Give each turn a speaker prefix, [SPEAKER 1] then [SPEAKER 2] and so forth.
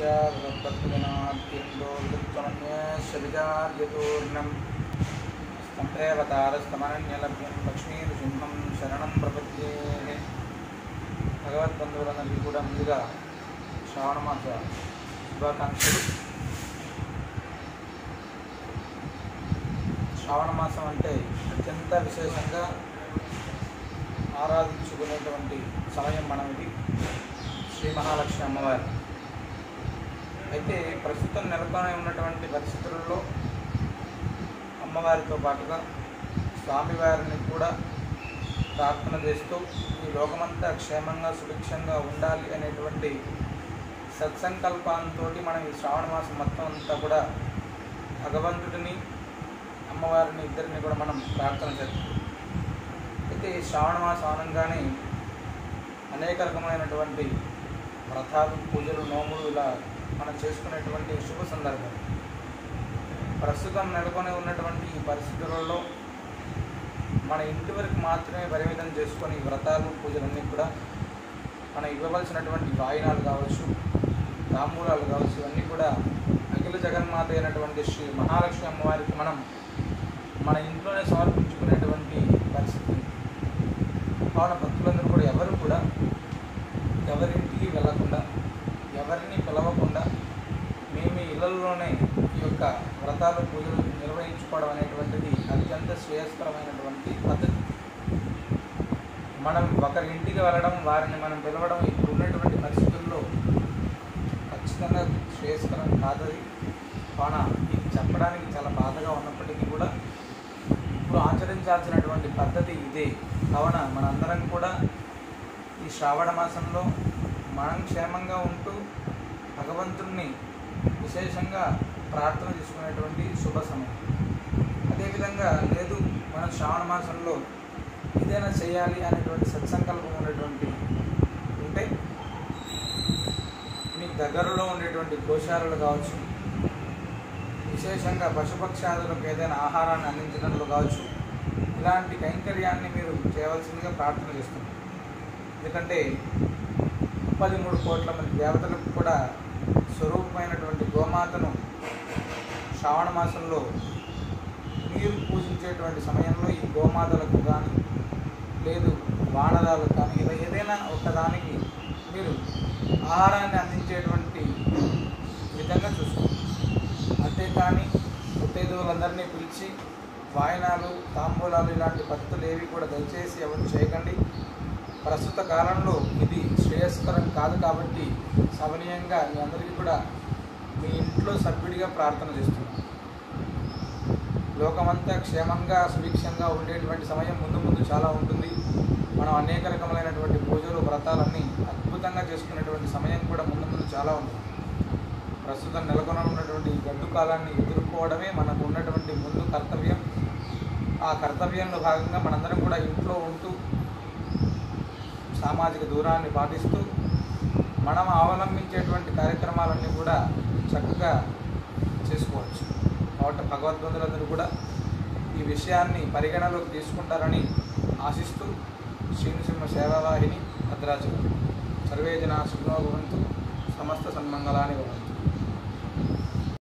[SPEAKER 1] तस्य भगवद्भक्तिगणात्यन्दो विदुत्तमन्यस्य विजार्यतोर्णं स्तम्भेवतारस्तमनन्यलभ्यं లక్ష్మీనృసింహం శరణం ప్రపద్యే భగవద్బంధువులందరికీ కూడా ముందుగా శ్రావణమాస శుభాకాంక్షలు శ్రావణ మాసం అంటే అత్యంత విశేషంగా ఆరాధించుకునేటువంటి సమయం మనం ఇది శ్రీ మహాలక్ష్మి అమ్మవారి అయితే ప్రస్తుతం నెలకొని ఉన్నటువంటి పరిస్థితులలో అమ్మవారితో పాటుగా స్వామివారిని కూడా ప్రార్థన చేస్తూ ఈ లోకమంతా క్షేమంగా సుభిక్షంగా ఉండాలి అనేటువంటి సత్సంకల్పాంతో మనం ఈ శ్రావణ మాసం మొత్తం అంతా కూడా భగవంతుడిని అమ్మవారిని ఇద్దరిని కూడా మనం ప్రార్థన చేస్తాం అయితే ఈ శ్రావణ మాసం అనగానే అనేక రకమైనటువంటి వ్రతాలు పూజలు నోములు ఇలా మనం చేసుకునేటువంటి శుభ సందర్భం ప్రస్తుతం నెలకొని ఉన్నటువంటి ఈ పరిస్థితులలో మన ఇంటి వరకు మాత్రమే పరిమితం చేసుకొని ఈ వ్రతాలు పూజలన్నీ కూడా మనం ఇవ్వవలసినటువంటి వాయినాలు కావచ్చు తాంబూలాలు కావచ్చు ఇవన్నీ కూడా అఖిల జగన్మాత అయినటువంటి శ్రీ మహాలక్ష్మి అమ్మవారికి మనం మన ఇంట్లోనే సమర్పించుకునేటువంటి పరిస్థితి కావున భక్తులందరూ కూడా ఎవరు కూడా ఎవరింటికి వెళ్ళకుండా ఎవరిని పిలవకుండా మేము ఇళ్లలోనే ఈ యొక్క వ్రతాలు పూజలు నిర్వహించుకోవడం అనేటువంటిది అత్యంత శ్రేయస్కరమైనటువంటి పద్ధతి మనం ఒకరి ఇంటికి వెళ్ళడం వారిని మనం పిలవడం ఇప్పుడు ఉన్నటువంటి పరిస్థితుల్లో ఖచ్చితంగా శ్రేయస్కరం కాదది కావున ఇది చెప్పడానికి చాలా బాధగా ఉన్నప్పటికీ కూడా ఇప్పుడు ఆచరించాల్సినటువంటి పద్ధతి ఇదే కావున మనందరం కూడా ఈ శ్రావణ మాసంలో మనం క్షేమంగా ఉంటూ భగవంతుణ్ణి విశేషంగా ప్రార్థన చేసుకునేటువంటి శుభ సమయం అదేవిధంగా లేదు మనం శ్రావణ మాసంలో ఏదైనా చేయాలి అనేటువంటి సత్సంకల్పం ఉన్నటువంటి ఉంటే మీకు దగ్గరలో ఉండేటువంటి గోశాలలు కావచ్చు విశేషంగా పశుపక్షాదులకు ఏదైనా ఆహారాన్ని అందించడంలో కావచ్చు ఇలాంటి కైంకర్యాన్ని మీరు చేయవలసిందిగా ప్రార్థన చేస్తున్నారు ఎందుకంటే ముప్పది మూడు కోట్ల మంది దేవతలకు కూడా స్వరూపమైనటువంటి గోమాతను శ్రావణ మాసంలో మీరు పూజించేటువంటి సమయంలో ఈ గోమాతలకు కానీ లేదు వానరాలకు కానీ ఇలా ఏదైనా ఒకదానికి మీరు ఆహారాన్ని అందించేటువంటి విధంగా చూసుకోండి అంతేకాని ముత్తైదువులందరినీ పిలిచి వాయినాలు తాంబూలాలు ఇలాంటి పద్ధతులు ఏవి కూడా దయచేసి ఎవరు చేయకండి ప్రస్తుత కాలంలో ఇది శ్రేయస్కరం కాదు కాబట్టి సమనీయంగా మీ అందరికీ కూడా మీ ఇంట్లో సభ్యుడిగా ప్రార్థన చేస్తున్నాను లోకమంతా క్షేమంగా సుభిక్షంగా ఉండేటువంటి సమయం ముందు ముందు చాలా ఉంటుంది మనం అనేక రకములైనటువంటి పూజలు వ్రతాలన్నీ అద్భుతంగా చేసుకునేటువంటి సమయం కూడా ముందు ముందు చాలా ఉంటుంది ప్రస్తుతం నెలకొన ఉన్నటువంటి ఈ గడ్డు కాలాన్ని ఎదుర్కోవడమే మనకు ఉన్నటువంటి ముందు కర్తవ్యం ఆ కర్తవ్యంలో భాగంగా మనందరం కూడా ఇంట్లో ఉంటూ సామాజిక దూరాన్ని పాటిస్తూ మనం అవలంబించేటువంటి కార్యక్రమాలన్నీ కూడా చక్కగా చేసుకోవచ్చు కాబట్టి భగవద్బంధులందరూ కూడా ఈ విషయాన్ని పరిగణలోకి తీసుకుంటారని ఆశిస్తూ శ్రీనృసింహ సేవావాహిని భద్రాచలం సర్వే జనా సుఖనో భవంతు సమస్త సన్మంగళాని భవంతు